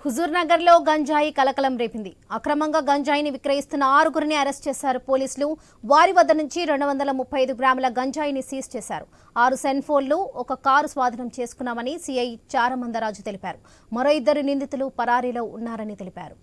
హుజూర్ నగర్ లో గంజాయి కలకలం రేపింది అక్రమంగా గంజాయిని విక్రయిస్తున్న ఆరుగురిని అరెస్ట్ చేశారు పోలీసులు వారి వద్ద నుంచి రెండు వందల ముప్పై ఐదు గ్రాముల గంజాయిని సీజ్ చేశారు ఆరు సెల్ ఫోన్లు ఒక కారు స్వాధీనం చేసుకున్నామని సీఐ చారమందరాజు తెలిపారు మరో ఇద్దరు నిందితులు పరారీలో ఉన్నారని తెలిపారు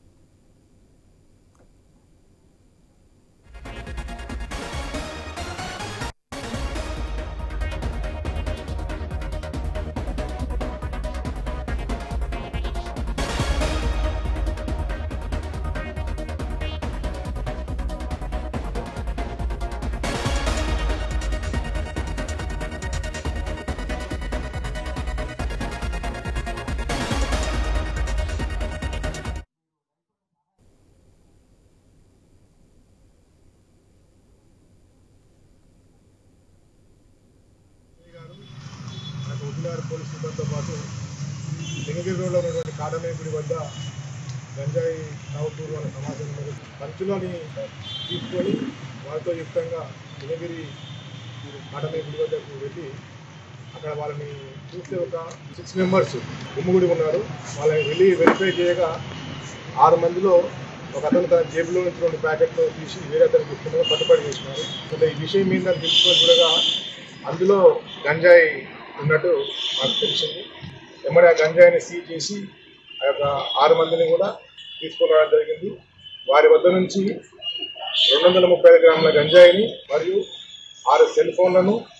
నాకు ఉద్దినారు పోలీస్ సిబ్బందితో పాటు లింగగిరి రోడ్లో ఉన్నటువంటి కాడమేపుడి వద్ద గంజాయి తాగుతూరు అనే సమాచారం మేరకు పంచులోని తీసుకొని వారితో యుక్తంగా లింగగిరి కాడమేపుడి వద్దకు వెళ్ళి అక్కడ వాళ్ళని చూస్తే ఒక సిక్స్ మెంబర్స్ గుమ్ముగుడి ఉన్నారు వాళ్ళని వెళ్ళి వెరిఫై చేయగా ఆరు మందిలో ఒక అతను తన జేబులో నుంచి రెండు ప్యాకెట్లు తీసి వేరే అతనికి ఇస్తుండగా పట్టుబడి చేసినారు అంటే ఈ విషయం మీద తెలుసుకొని చూడగా అందులో గంజాయి ఉన్నట్టు మాకు తెలిసింది ఎమ్మడి ఆ గంజాయిని సీజ్ చేసి ఆ యొక్క ఆరు మందిని కూడా తీసుకొని రావడం జరిగింది వారి వద్ద నుంచి రెండు వందల ముప్పై ఐదు గ్రాముల గంజాయిని మరియు ఆరు సెల్ ఫోన్లను